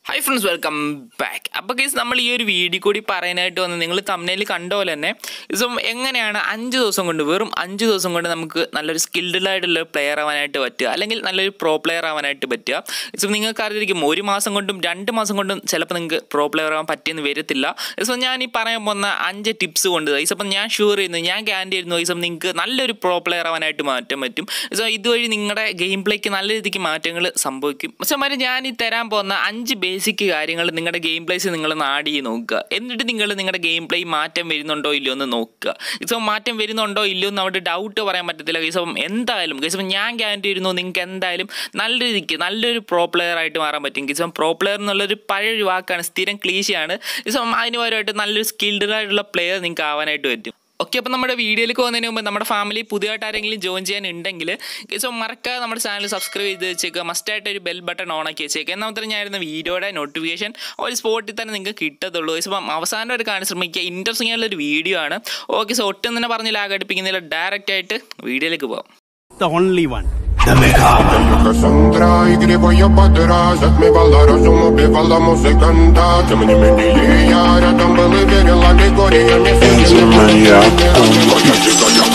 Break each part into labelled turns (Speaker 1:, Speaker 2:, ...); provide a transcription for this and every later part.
Speaker 1: Hi friends welcome back അപ്പോൾ case നമ്മൾ ഈ ഒരു വീഡിയോ കൂടി പറയാനായിട്ട് വന്ന് നിങ്ങൾ തമ്മിൽ കണ്ട പോലെ തന്നെ ഇപ്പം എങ്ങനെയാണ് അഞ്ച് ദിവസം കൊണ്ട് വെറും അഞ്ച് ദിവസം കൊണ്ട് നമുക്ക് നല്ലൊരു സ്കിൽഡ് ആയിട്ടുള്ള പ്ലെയർ ആവാനായിട്ട് പറ്റുക അല്ലെങ്കിൽ നല്ലൊരു പ്രോ പ്ലെയർ ആവാനായിട്ട് പറ്റുക ഇപ്പം നിങ്ങൾക്ക് അറിഞ്ഞിരിക്കും ഒരു മാസം കൊണ്ടും രണ്ട് മാസം കൊണ്ടും ചിലപ്പോൾ നിങ്ങൾക്ക് പ്രോ പ്ലെയർ ആവാൻ പറ്റിയെന്ന് വരത്തില്ല ഇപ്പം ഞാൻ ഈ പറയാൻ പോകുന്ന അഞ്ച് ടിപ്സ് കൊണ്ട് ഇപ്പം ഞാൻ ഷുവർ ചെയ്യുന്നു ഞാൻ ഗ്യാരണ്ടി ചെയ്യുന്നു ഇപ്പം നിങ്ങൾക്ക് നല്ലൊരു പ്രോ പ്ലെയർ ആവാനായിട്ട് മാറ്റാൻ പറ്റും സോ ഇതുവഴി നിങ്ങളുടെ ഗെയിം പ്ലേക്ക് നല്ല രീതിക്ക് മാറ്റങ്ങൾ സംഭവിക്കും പക്ഷേ മാതിരി ഞാൻ ഈ തരാൻ പോകുന്ന അഞ്ച് ബേസിക് കാര്യങ്ങൾ നിങ്ങളുടെ ഗെയിം പ്ലേസ് നിങ്ങൾ നാടി നോക്കുക എന്നിട്ട് നിങ്ങൾ നിങ്ങളുടെ ഗെയിം പ്ലേ മാറ്റം വരുന്നുണ്ടോ ഇല്ലയോ എന്ന് നോക്കുക ഇപ്പം മാറ്റം വരുന്നുണ്ടോ ഇല്ലയോ എന്ന് അവിടെ ഡൗട്ട് പറയാൻ പറ്റത്തില്ല ഇപ്പം എന്തായാലും ഇപ്പം ഞാൻ ഗ്യാരണ്ടി വരുന്നു നിങ്ങൾക്ക് എന്തായാലും നല്ല രീതിക്ക് നല്ലൊരു പ്രോ പ്ലെയർ ആയിട്ട് മാറാൻ പറ്റും ഇപ്പം പ്രോ പ്ലെയർ എന്നുള്ളൊരു പഴയൊരു വാക്കാണ് സ്ഥിരം ക്ലീശയാണ് ഇപ്പം അതിന് പകരമായിട്ട് നല്ലൊരു സ്കിൽഡ് ആയിട്ടുള്ള പ്ലെയർ നിങ്ങൾക്ക് ആവാനായിട്ട് പറ്റും ഓക്കെ അപ്പോൾ നമ്മുടെ വീഡിയോയിലേക്ക് പോകുന്നതിന് മുമ്പ് നമ്മുടെ ഫാമിലി പുതിയതായിട്ട് ആരെങ്കിലും ജോയിൻ ചെയ്യാനുണ്ടെങ്കിൽ സോ മറക്കാതെ നമ്മുടെ ചാനൽ സബ്സ്ക്രൈബ് ചെയ്ത് വെച്ചേക്കുക മസ്റ്റായിട്ട് ഒരു ബെൽ ബട്ടൺ ഓൺ ആക്കി വെച്ചേക്കുക എന്നാൽ മാത്രമേ ഞാനിരുന്ന വീഡിയോയുടെ നോട്ടിഫിക്കേഷൻ ഒരു സ്പോട്ടിൽ തന്നെ നിങ്ങൾക്ക് കിട്ടത്തുള്ളൂ ഇപ്പം അവസാനം വരെ കാണാൻ ശ്രമിക്കുക ഇൻട്രസ്റ്റിംഗ് ആയിട്ടുള്ള ഒരു വീഡിയോ ആണ് ഓക്കെ സോ ഒട്ടും തന്നെ പറഞ്ഞ് ലാഗ് അടുപ്പിക്കുന്നില്ല ഡയറക്റ്റ് ആയിട്ട് വീഡിയോയിലേക്ക് പോകാം
Speaker 2: the only one.
Speaker 3: Cassandra y griego yo pa' atrás Отмевала разум, убивала музыканта Тем не менее я рядом был и верил аллегория Не Я Кассандра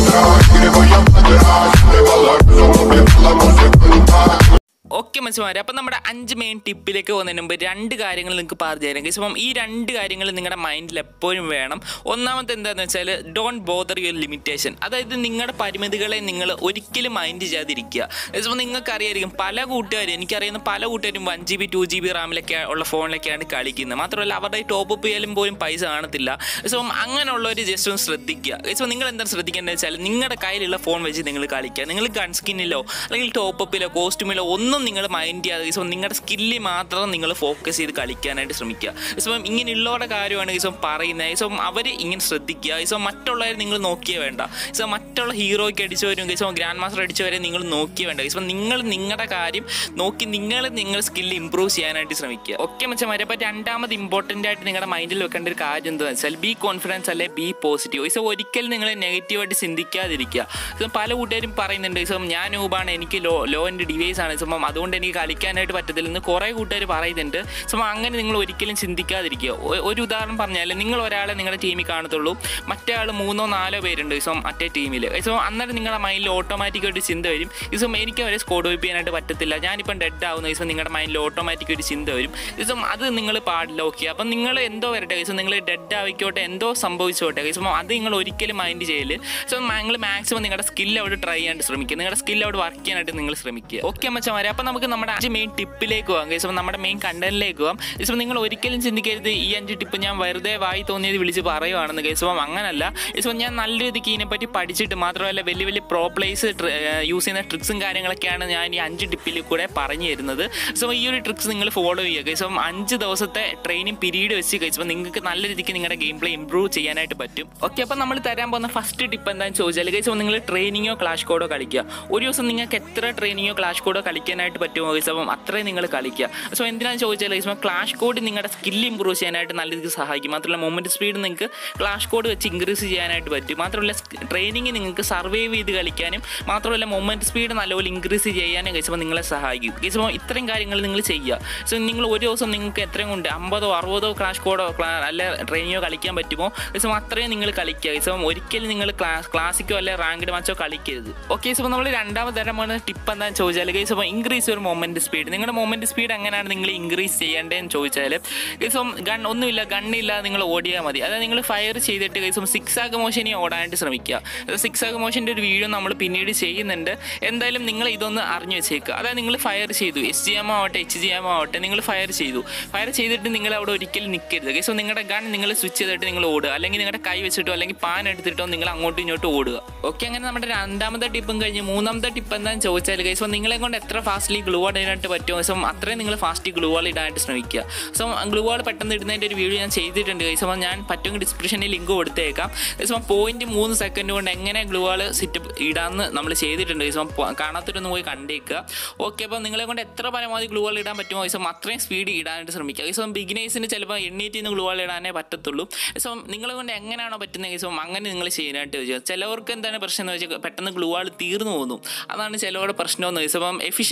Speaker 3: и griego я pa' atrás Отмевала разум, убивала музыканта
Speaker 1: okay മനസ്സിലായി അപ്പം നമ്മുടെ അഞ്ച് മെയിൻ ടിപ്പിലേക്ക് പോകുന്നതിന് മുമ്പ് രണ്ട് കാര്യങ്ങൾ നിങ്ങൾക്ക് പറഞ്ഞു തരാം ഗൈസ് അപ്പം ഈ രണ്ട് കാര്യങ്ങൾ നിങ്ങളുടെ മൈൻഡിൽ എപ്പോഴും വേണം ഒന്നാമത്തെ എന്താണെന്ന് വെച്ചാൽ ഡോണ്ട് ബോദർ യുവർ ലിമിറ്റേഷൻ അതായത് നിങ്ങളുടെ പരിമിതികളെ നിങ്ങൾ ഒരിക്കലും മൈൻഡ് ചെയ്യാതിരിക്കുക ഇപ്പോൾ നിങ്ങൾക്ക് അറിയായിരിക്കും പല കൂട്ടുകാരും എനിക്കറിയുന്ന പല കൂട്ടുകാരും one G B two G B റാമിലൊക്കെ ഉള്ള ഫോണിലൊക്കെയാണ് കളിക്കുന്നത് മാത്രമല്ല അവരുടെ ടോപ്പ് അപ്പ് ചെയ്യാലും പോലും പൈസ കാണത്തില്ല സോ അങ്ങനെയുള്ളവർ ജസ്റ്റ് ഒന്ന് ശ്രദ്ധിക്കുക ഇപ്പോൾ നിങ്ങൾ എന്താണ് ശ്രദ്ധിക്കേണ്ടത് വെച്ചാൽ നിങ്ങളുടെ കയ്യിലുള്ള ഫോൺ വെച്ച് നിങ്ങൾ കളിക്കുക നിങ്ങൾ ഗൺ സ്കിന്നിലോ അല്ലെങ്കിൽ ടോപ്പ് അപ്പിലോ കോസ്റ്റ്യൂമിലോ ഒന്നും നിങ്ങൾ മൈൻഡ് ചെയ്യാതെ സോ നിങ്ങളുടെ സ്കില്ലിൽ മാത്രം നിങ്ങൾ ഫോക്കസ് ചെയ്ത് കളിക്കാനായിട്ട് ശ്രമിക്കുക ഇപ്പം ഇങ്ങനെയുള്ളവരുടെ കാര്യമാണ് ഇപ്പം പറയുന്നത് ഇപ്പം അവർ ഇങ്ങനെ ശ്രദ്ധിക്കുക ഇപ്പം മറ്റുള്ളവരെ നിങ്ങൾ നോക്കിയേ വേണ്ട ഇപ്പം മറ്റുള്ള ഹീറോയ്ക്ക് അടിച്ചവരും ഇപ്പം ഗ്രാൻഡ് മാസ്റ്റർ അടിച്ചവരെ നിങ്ങൾ നോക്കിയേ വേണ്ട ഇപ്പം നിങ്ങൾ നിങ്ങളുടെ കാര്യം നോക്കി നിങ്ങൾ നിങ്ങളുടെ സ്കില്ല് ഇമ്പ്രൂവ് ചെയ്യാനായിട്ട് ശ്രമിക്കുക ഒക്കെ മച്ചമാരെ അപ്പോൾ രണ്ടാമത് ഇമ്പോർട്ടൻ്റ് ആയിട്ട് നിങ്ങളുടെ മൈൻഡിൽ വെക്കേണ്ട ഒരു കാര്യം എന്താണെന്ന് വെച്ചാൽ ബി കോൺഫിഡൻസ് അല്ലെ ബി പോസിറ്റീവ് ഇപ്പം ഒരിക്കലും നിങ്ങൾ നെഗറ്റീവായിട്ട് ചിന്തിക്കാതിരിക്കുക ഇപ്പം പല കൂട്ടുകാരും പറയുന്നുണ്ട് ഇപ്പം ഞാൻ ഊബാണ് എനിക്ക് ലോ ലോ എൻ്റെ ഡിവൈസ് ആണ് ഇപ്പം അതുകൊണ്ട് എനിക്ക് കളിക്കാനായിട്ട് പറ്റത്തില്ലെന്ന് കുറേ കൂട്ടുകാർ പറയുന്നുണ്ട് സോ അങ്ങനെ നിങ്ങൾ ഒരിക്കലും ചിന്തിക്കാതിരിക്കുക ഒ- ഒരു ഉദാഹരണം പറഞ്ഞാൽ നിങ്ങൾ ഒരാളെ നിങ്ങളുടെ ടീമിൽ കാണത്തുള്ളൂ മറ്റേ ആൾ മൂന്നോ നാലോ പേരുണ്ട് ഇസം മറ്റേ ടീമിൽ ഇസം അന്നേരം നിങ്ങളുടെ മൈൻഡിൽ ഓട്ടോമാറ്റിക്കായിട്ട് ചിന്ത വരും ഇസം എനിക്ക് അവരെ സ്കോഡ് വൈപ്പ് ചെയ്യാനായിട്ട് പറ്റത്തില്ല ഞാനിപ്പം ഡെഡ് ആവുന്ന ഇസം നിങ്ങളുടെ മൈൻഡിൽ ഓട്ടോമാറ്റിക് ഒരു ചിന്ത വരും ഇസം അത് നിങ്ങൾ പാടില്ല ഓക്കെ അപ്പം നിങ്ങൾ എന്തോ വരട്ടെ ഇസം നിങ്ങൾ ഡെഡ് ആവിക്കോട്ടെ എന്തോ സംഭവിച്ചോട്ടെ ഇസം അത് നിങ്ങൾ ഒരിക്കലും മൈൻഡ് ചെയ്യല് സോ നിങ്ങൾ മാക്സിമം നിങ്ങളുടെ സ്കില്ല് അവിടെ ട്രൈ ചെയ്യാനായിട്ട് ശ്രമിക്കുക നിങ്ങളുടെ സ്കില്ല് അവിടെ വർക്ക് ചെയ്യാനായിട്ട് നിങ്ങൾ ശ്രമിക്കുക ഓക്കെ മച്ചമാരെ അപ്പം നമുക്ക് നമ്മുടെ അഞ്ച് മെയിൻ ടിപ്പിലേക്ക് പോകാം കേസ് നമ്മുടെ മെയിൻ കണ്ടന്റിലേക്ക് പോകാം കേസ് നിങ്ങൾ ഒരിക്കലും ചിന്തിക്കരുത് ഈ അഞ്ച് ടിപ്പ് ഞാൻ വെറുതെ വായി തോന്നിയത് വിളിച്ച് പറയുവാണെന്ന് കേസ് അപ്പം അങ്ങനല്ല കേസ് ഞാൻ നല്ല രീതിക്ക് ഇതിനെപ്പറ്റി പഠിച്ചിട്ട് മാത്രമല്ല വലിയ വലിയ പ്രോ പ്ലേസ് യൂസ് ചെയ്യുന്ന ട്രിക്സും കാര്യങ്ങളൊക്കെയാണ് ഞാൻ ഈ അഞ്ച് ടിപ്പിൽ കൂടെ പറഞ്ഞു തരുന്നത് സോ ഈ ഒരു ട്രിക്സ് നിങ്ങൾ ഫോളോ ചെയ്യുക കേസ് അപ്പം അഞ്ച് ദിവസത്തെ ട്രെയിനിങ് പീരീഡ് വെച്ച് കഴിച്ചപ്പോൾ നിങ്ങൾക്ക് നല്ല രീതിക്ക് നിങ്ങളുടെ ഗെയിം പ്ലേ ഇമ്പ്രൂവ് ചെയ്യാനായിട്ട് പറ്റും ഓക്കെ അപ്പം നമ്മൾ തരാൻ പോകുന്ന ഫസ്റ്റ് ടിപ്പ് എന്താണെന്ന് ചോദിച്ചാൽ കഴിച്ചപ്പോൾ നിങ്ങൾ ട്രെയിനിങ്ങോ ക്ലാഷ് കോഡോ കളിക്കുക ഒരു ദിവസം നിങ്ങൾക്ക് എത്ര ട്രെയിനിങ്ങോ ക്ലാഷ് കോഡോ കളിക്കാനായിട്ട് പറ്റുമോ കഴിച്ചപ്പം അത്രയും നിങ്ങൾ കളിക്കുക സോ എന്തിനാണെന്ന് ചോദിച്ചാൽ കഴിച്ചപ്പോൾ ക്ലാഷ് കോഡ് നിങ്ങളുടെ സ്കില്ല് ഇമ്പ്രൂവ് ചെയ്യാനായിട്ട് നല്ല രീതിക്ക് സഹായിക്കും മാത്രമല്ല മൊമെൻറ്റ് സ്പീഡ് നിങ്ങൾക്ക് ക്ലാഷ് കോഡ് വെച്ച് ഇൻക്രീസ് ചെയ്യാനായിട്ട് പറ്റും മാത്രമല്ല ട്രെയിനിങ് നിങ്ങൾക്ക് സർവൈവ് ചെയ്ത് കളിക്കാനും മാത്രമല്ല മൊമെൻറ്റ് സ്പീഡ് നല്ലപോലെ ഇൻക്രീസ് ചെയ്യാനും കഴിച്ചപ്പോൾ നിങ്ങളെ സഹായിക്കും കഴിച്ചപ്പോൾ ഇത്രയും കാര്യങ്ങൾ നിങ്ങൾ ചെയ്യുക സോ നിങ്ങൾ ഒരു ദിവസം നിങ്ങൾക്ക് എത്രയും കൊണ്ട് അമ്പതോ അറുപതോ ക്ലാഷ് കോഡോ അല്ല ട്രെയിനിങ്ങോ കളിക്കാൻ പറ്റുമോ കഴിച്ചപ്പോൾ അത്രയും നിങ്ങൾ കളിക്കുക കഴിച്ചപ്പോൾ ഒരിക്കലും നിങ്ങൾ ക്ലാസ് ക്ലാസിക്കോ അല്ലെ റാങ്ക്ഡ് മാച്ചോ കളിക്കരുത് ഓക്കെ സോ നമ്മൾ രണ്ടാമത് തരം പോകുന്ന ടിപ്പ് എന്താണെന്ന് ചോദിച്ചാൽ കഴിച്ചപ്പോൾ ഇൻക്രീസ് ഒരു മൊമെൻറ്റ് സ്പീഡ് നിങ്ങളുടെ മൊമെൻറ്റ് സ്പീഡ് എങ്ങനെയാണ് നിങ്ങൾ ഇൻക്രീസ് ചെയ്യേണ്ടതെന്ന് ചോദിച്ചാൽ കഴിച്ചപ്പം ഗൺ ഒന്നുമില്ല ഗണ്ണില്ലാതെ നിങ്ങൾ ഓടിയാൽ മതി അതായത് നിങ്ങൾ ഫയർ ചെയ്തിട്ട് കഴിച്ചപ്പോൾ സിക്സ് ആഗ് മോഷനെ ഓടാനായിട്ട് ശ്രമിക്കുക സിക്സ് ആഗ് മോഷൻ്റെ ഒരു വീഡിയോ നമ്മൾ പിന്നീട് ചെയ്യുന്നുണ്ട് എന്തായാലും നിങ്ങൾ ഇതൊന്ന് അറിഞ്ഞു വെച്ചേക്കുക അതായത് നിങ്ങൾ ഫയർ ചെയ്തു എസ് ജി എം ആവട്ടെ എച്ച് ജി എം ആവട്ടെ നിങ്ങൾ ഫയർ ചെയ്തു ഫയർ ചെയ്തിട്ട് നിങ്ങൾ അവിടെ ഒരിക്കലും നിൽക്കരുത് സോ നിങ്ങളുടെ ഗൺ നിങ്ങൾ സ്വിച്ച് ചെയ്തിട്ട് നിങ്ങൾ ഓടുക അല്ലെങ്കിൽ നിങ്ങളുടെ കൈ വെച്ചിട്ടോ അല്ലെങ്കിൽ പാൻ എടുത്തിട്ടോ നിങ്ങൾ അങ്ങോട്ടും ഇങ്ങോട്ടും ഓടുക ഓക്കെ അങ്ങനെ നമ്മുടെ രണ്ടാമത്തെ ടിപ്പും കഴിഞ്ഞ് മൂന്നാമത്തെ ടിപ്പ് എന്താണെന്ന് ചോദിച്ചാൽ കൈസ് നിങ്ങളെ കൊണ്ട് എത്ര ഫാസ്റ്റ്ലി ഗ്ലൂ വാൾ ഇടാനായിട്ട് പറ്റുമോ സോ അത്രയും നിങ്ങൾ ഫാസ്റ്റ് ഗ്ലൂ വാൾ ഇടാനായിട്ട് ശ്രമിക്കുക സോ ഗ്ലൂ വാൾ പെട്ടെന്ന് ഇടുന്നതിൻ്റെ ഒരു വീഡിയോ ഞാൻ ചെയ്തിട്ടുണ്ട് കൈസ് അപ്പോൾ ഞാൻ പറ്റുമെങ്കിൽ ഡിസ്ക്രിപ്ഷനിൽ ലിങ്ക് കൊടുത്തേക്കാം കൈസ് പോയിന്റ് മൂന്ന് സെക്കൻഡ് കൊണ്ട് എങ്ങനെ ഗ്ലൂ വാൾ സിറ്റ് ഇടാമെന്ന് നമ്മൾ ചെയ്തിട്ടുണ്ട് കൈസ് കാണാത്തൊരൊന്ന് പോയി കണ്ടേക്കുക ഓക്കെ അപ്പോൾ നിങ്ങളെ കൊണ്ട് എത്ര പരമാവധി ഗ്ലൂ വാൾ ഇടാൻ പറ്റുമോ കൈസ് അത്രയും സ്പീഡ് ഇടാനായിട്ട് ശ്രമിക്കുക കൈസ് ബിഗിനേഴ്സിന് ചിലപ്പോൾ എണ്ണീറ്റിൽ നിന്ന് ഗ്ലൂ വാൾ ഇടാനേ പറ്റത്തുള്ളൂ സോ നിങ്ങളെ കൊണ്ട് എങ്ങനെയാണോ പറ്റുന്നത് കൈസ് അങ്ങനെ നിങ്ങൾ ചെയ്യാനായിട്ട് വെച്ചാൽ ചിലവർക്ക് എന്താണ് പ്രശ്നം എന്ന് വെച്ചാൽ പെട്ടെന്ന് ഗ്ലൂ വാൾ തീർന്നു പോകുന്നു അതാണ് ചിലവരുടെ പ്രശ്നം എന്ന് വെച്ചാൽ അപ്പം എഫിഷ്യൻ്റ് ആയിട്ട് നിങ്ങൾ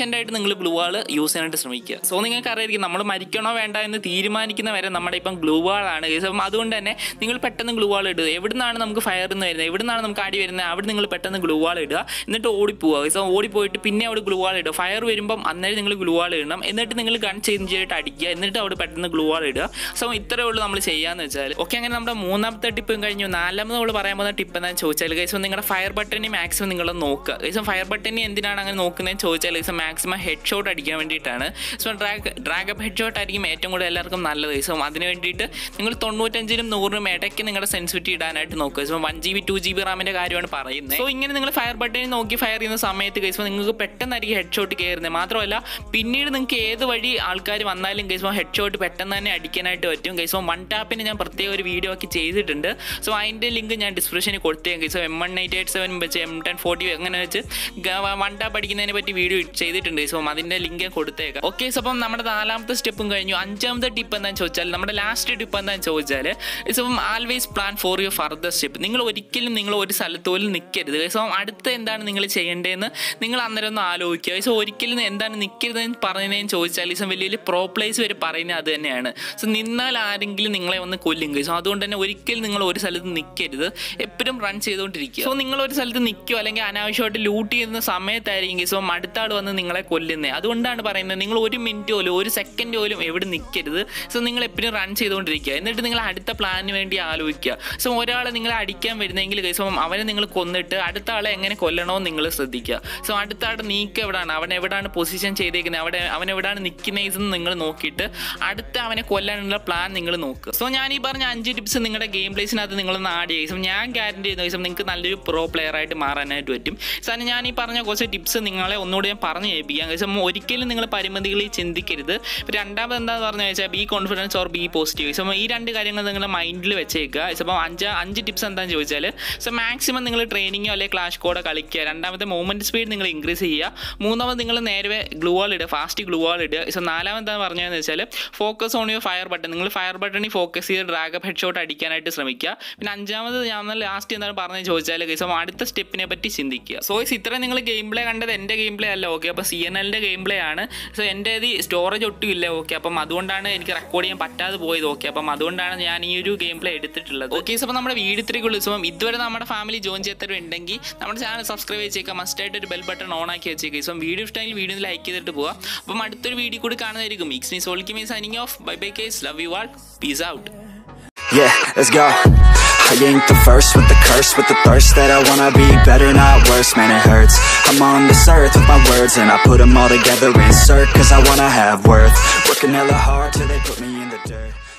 Speaker 1: നിങ്ങൾ ഗ്ലൂ വാൾ യൂസ് ചെയ്യാനായിട്ട് ശ്രമിക്കുക സോ നിങ്ങൾക്ക് അറിയായിരിക്കും നമ്മൾ മരിക്കണോ വേണ്ട എന്ന് തീരുമാനിക്കുന്ന വരെ നമ്മുടെ ഇപ്പം ഗ്ലൂ വാളാണ് ഗൈസ് അപ്പം അതുകൊണ്ട് തന്നെ നിങ്ങൾ പെട്ടെന്ന് ഗ്ലൂ വാൾ ഇടുക എവിടുന്നാണ് നമുക്ക് ഫയർ എന്ന് വരുന്നത് എവിടുന്നാണ് നമുക്ക് അടി വരുന്നത് അവിടെ നിങ്ങൾ പെട്ടെന്ന് ഗ്ലൂ വാൾ ഇടുക എന്നിട്ട് ഓടിപ്പോവുക ഗൈസ് ഓടിപ്പോയിട്ട് പിന്നെ അവിടെ ഗ്ലൂ വാൾ ഇടുക ഫയർ വരുമ്പം അന്നേരം നിങ്ങൾ ഗ്ലൂ വാൾ ഇടണം എന്നിട്ട് നിങ്ങൾ ഗൺ ചേഞ്ച് ചെയ്തിട്ട് അടിക്കുക എന്നിട്ട് അവിടെ പെട്ടെന്ന് ഗ്ലൂ വാൾ ഇടുക സോ ഇത്രയേ ഉള്ളൂ നമ്മൾ ചെയ്യാന്ന് വെച്ചാൽ ഓക്കെ അങ്ങനെ നമ്മുടെ മൂന്നാമത്തെ ടിപ്പും കഴിഞ്ഞു നാലാമത് നമ്മൾ പറയാൻ പോകുന്ന ടിപ്പ് എന്താണെന്ന് ചോദിച്ചാൽ ഗൈസ് നിങ്ങളുടെ ഫയർ ബട്ടനെ മാക്സിമം നിങ്ങൾ നോക്കുക ഗൈസ് ഫയർ ബട്ടനെ എന്തിനാണ് അങ്ങനെ നോക്കുന്നതെന്ന് ചോദിച്ചാൽ ഗൈസ് മാക്സിമം ഹെഡ് ഷോട്ട് അടിക്കാൻ വേണ്ടിയിട്ടാണ് so drag drag up head shot ആയിരിക്കും ഏറ്റവും കൂടുതൽ എല്ലാവർക്കും നല്ലത് സോ അതിന് വേണ്ടിയിട്ട് നിങ്ങൾ തൊണ്ണൂറ്റഞ്ചിനും നൂറിനും ഇടയ്ക്ക് നിങ്ങളുടെ സെൻസിറ്റിവിറ്റി ഇടാനായിട്ട് നോക്കുക so one G B two G B റാമിൻ്റെ കാര്യമാണ് പറയുന്നത് സോ ഇങ്ങനെ നിങ്ങൾ ഫയർ ബട്ടനെ നോക്കി ഫയർ ചെയ്യുന്ന സമയത്ത് ഗൈസ് നിങ്ങൾക്ക് പെട്ടെന്നായിരിക്കും ഹെഡ് ഷോട്ട് കയറുന്നത് മാത്രമല്ല പിന്നീട് നിങ്ങൾക്ക് ഏത് വഴി ആൾക്കാർ വന്നാലും ഗൈസ് ഹെഡ് ഷോട്ട് പെട്ടെന്ന് തന്നെ അടിക്കാനായിട്ട് പറ്റും ഗൈസ് വൺ ടാപ്പിന് ഞാൻ പ്രത്യേക ഒരു വീഡിയോ ആക്കി ചെയ്തിട്ടുണ്ട് സോ അതിൻ്റെ ലിങ്ക് ഞാൻ ഡിസ്ക്രിപ്ഷനിൽ കൊടുത്തേക്കാം guys M one eight eight seven വെച്ച് എം ടെൻ ഫോർട്ടി അങ്ങനെ വെച്ച് വൺ ടാപ്പ് അടിക്കുന്നതിനെ പറ്റി വീഡിയോ ചെയ്തിട്ടുണ്ട് സോ അതിൻ്റെ ലിങ്ക് ഞാൻ കൊടുത്തേക്കാം ഓക്കെ സോ അപ്പം നമ്മുടെ നാലാമത്തെ സ്റ്റെപ്പും കഴിഞ്ഞു അഞ്ചാമത്തെ ടിപ്പ് എന്താണെന്ന് ചോദിച്ചാൽ നമ്മുടെ ലാസ്റ്റ് ടിപ്പ് എന്താണെന്ന് ചോദിച്ചാൽ ഇറ്റ്സ് അപ്പം always plan for your further step നിങ്ങൾ ഒരിക്കലും നിങ്ങൾ ഒരു സ്ഥലത്ത് പോലും നിൽക്കരുത് സോ അടുത്ത എന്താണ് നിങ്ങൾ ചെയ്യേണ്ടതെന്ന് നിങ്ങൾ അന്നേരം ഒന്ന് ആലോചിക്കുക സോ ഒരിക്കലും എന്താണ് നിൽക്കരുതെന്ന് പറഞ്ഞതിനെന്ന് ചോദിച്ചാൽ സോ വലിയ വലിയ പ്രോ പ്ലേസ് വരെ പറയുന്നത് അത് തന്നെയാണ് സോ നിന്നാൽ ആരെങ്കിലും നിങ്ങളെ ഒന്ന് കൊല്ലും സോ അതുകൊണ്ട് തന്നെ ഒരിക്കലും നിങ്ങൾ ഒരു സ്ഥലത്ത് നിൽക്കരുത് എപ്പോഴും റൺ ചെയ്തുകൊണ്ടിരിക്കുക സോ നിങ്ങൾ ഒരു സ്ഥലത്ത് നിൽക്കുകയോ അല്ലെങ്കിൽ അനാവശ്യമായിട്ട് ലൂട്ട് ചെയ്യുന്ന സമയത്തായിരിക്കും സോ അടുത്ത ആൾ വന്ന് നിങ്ങളെ കൊല്ലുന്നത് അതുകൊണ്ടാണ് പറയുന്നത് നിങ്ങൾ ഒരു മിനിറ്റ് പോലും ഒരു സെക്കൻഡ് പോലും എവിടെ നിൽക്കരുത് സോ നിങ്ങൾ എപ്പോഴും റൺ ചെയ്തുകൊണ്ടിരിക്കുക എന്നിട്ട് നിങ്ങൾ അടുത്ത പ്ലാനിന് വേണ്ടി ആലോചിക്കുക സോ ഒരാളെ നിങ്ങളെ അടിക്കാൻ വരുന്നെങ്കിൽ സോ അവനെ നിങ്ങൾ കൊന്നിട്ട് അടുത്ത ആളെ എങ്ങനെ കൊല്ലണമെന്ന് നിങ്ങൾ ശ്രദ്ധിക്കുക സോ അടുത്ത ആളുടെ നീക്കം എവിടെയാണ് അവൻ എവിടെയാണ് പൊസിഷൻ ചെയ്തേക്കുന്നത് അവിടെ അവൻ എവിടെയാണ് നിൽക്കുന്നതെന്ന് നിങ്ങൾ നോക്കിയിട്ട് അടുത്ത അവനെ കൊല്ലാനുള്ള പ്ലാൻ നിങ്ങൾ നോക്കുക സോ ഞാൻ ഈ പറഞ്ഞ അഞ്ച് ടിപ്സ് നിങ്ങളുടെ ഗെയിം പ്ലേസിനകത്ത് നിങ്ങളൊന്ന് ആഡ് ചെയ്യും സോ ഞാൻ ഗ്യാരണ്ടി ചെയ്യുന്ന ദിവസം നിങ്ങൾക്ക് നല്ലൊരു പ്രോ പ്ലെയർ ആയിട്ട് മാറാനായിട്ട് പറ്റും സാറിന് ഞാൻ ഈ പറഞ്ഞ കുറച്ച് ടിപ്സ് നിങ്ങളെ ഒന്നുകൂടി ഞാൻ പറഞ്ഞു കേൾപ്പിക്കാം കാരണം ഒരിക്കലും നിങ്ങൾ പരിമിതികളിൽ ചിന്തിക്കരുത് ഇപ്പം രണ്ടാമത് എന്താണെന്ന് പറഞ്ഞു വെച്ചാൽ be confidence or be positive so ഈ രണ്ട് കാര്യങ്ങൾ നിങ്ങളുടെ മൈൻഡിൽ വെച്ചേക്കുക അപ്പം അഞ്ച് അഞ്ച് ടിപ്സ് എന്താണെന്ന് ചോദിച്ചാൽ സോ മാക്സിമം നിങ്ങൾ ട്രെയിനിങ്ങോ അല്ലെങ്കിൽ ക്ലാഷ് കോഡോ കളിക്കുക രണ്ടാമത്തെ മൂവ്മെൻറ്റ് സ്പീഡ് നിങ്ങൾ ഇൻക്രീസ് ചെയ്യുക മൂന്നാമത് നിങ്ങൾ നേരെ ഗ്ലൂ വാൾ ഇടുക ഫാസ്റ്റ് ഗ്ലൂ വാൾ ഇടുക സോ നാലാമത് എന്താണെന്ന് പറഞ്ഞതെന്ന് വെച്ചാൽ focus on your fire button നിങ്ങൾ ഫയർ ബട്ടണിൽ ഫോക്കസ് ചെയ്ത് ഡ്രാഗപ്പ് ഹെഡ് ഷോട്ട് അടിക്കാനായിട്ട് ശ്രമിക്കുക പിന്നെ അഞ്ചാമത് ഞാൻ ലാസ്റ്റ് എന്താണ് പറഞ്ഞത് ചോദിച്ചാൽ സോ അടുത്ത സ്റ്റെപ്പിനെ പറ്റി ചിന്തിക്കുക സോ ഇത്രയും നിങ്ങൾ ഗെയിം പ്ലേ കണ്ടത് എൻ്റെ ഗെയിം പ്ലേ അല്ല ഓക്കെ അപ്പോൾ സി എൻ എല്ലിൻ്റെ ഗെയിം പ്ലേ ആണ് സോ എൻ്റെ ഇത് സ്റ്റോറേജ് ഒട്ടും ഇല്ല ഓക്കെ അപ്പം അതുകൊണ്ടാണ് എനിക്ക് റെക്കോർഡ് ചെയ്യാൻ പറ്റാതെ പോയത് ഓക്കെ അപ്പം അതുകൊണ്ടാണ് ഞാൻ ഈ ഒരു ഗെയിം പ്ലേ എടുത്തിട്ടുള്ളത് ഓക്കെ സോ അപ്പോൾ നമ്മുടെ വീഡിയോ ഇത്രയ്ക്കുള്ളൂ സോ ഇതുവരെ നമ്മുടെ ഫാമിലി ജോയിൻ ചെയ്തവരുണ്ടെങ്കിൽ നമ്മുടെ ചാനൽ സബ്സ്ക്രൈബ് ചെയ്തേക്കാം മസ്റ്റായിട്ട് ഒരു ബെൽ ബട്ടൺ ഓൺ ആക്കി വെച്ചേക്കാം സോ വീഡിയോ ഇഷ്ടമെങ്കിൽ വീഡിയോ ലൈക്ക് ചെയ്തിട്ട് പോവാം അപ്പം അടുത്തൊരു വീഡിയോ കൂടി കാണുന്നതായിരിക്കും മിക്സ് മീ സോൾക്കി me signing off bye bye guys love you all peace out
Speaker 2: Yeah, let's go. I ain't the first with the curse, with the thirst that I wanna be better, not worse, man, it hurts. I'm on this earth with my words, and I put them all together, insert, cause I wanna have worth. Working hella hard till they put me in the dirt.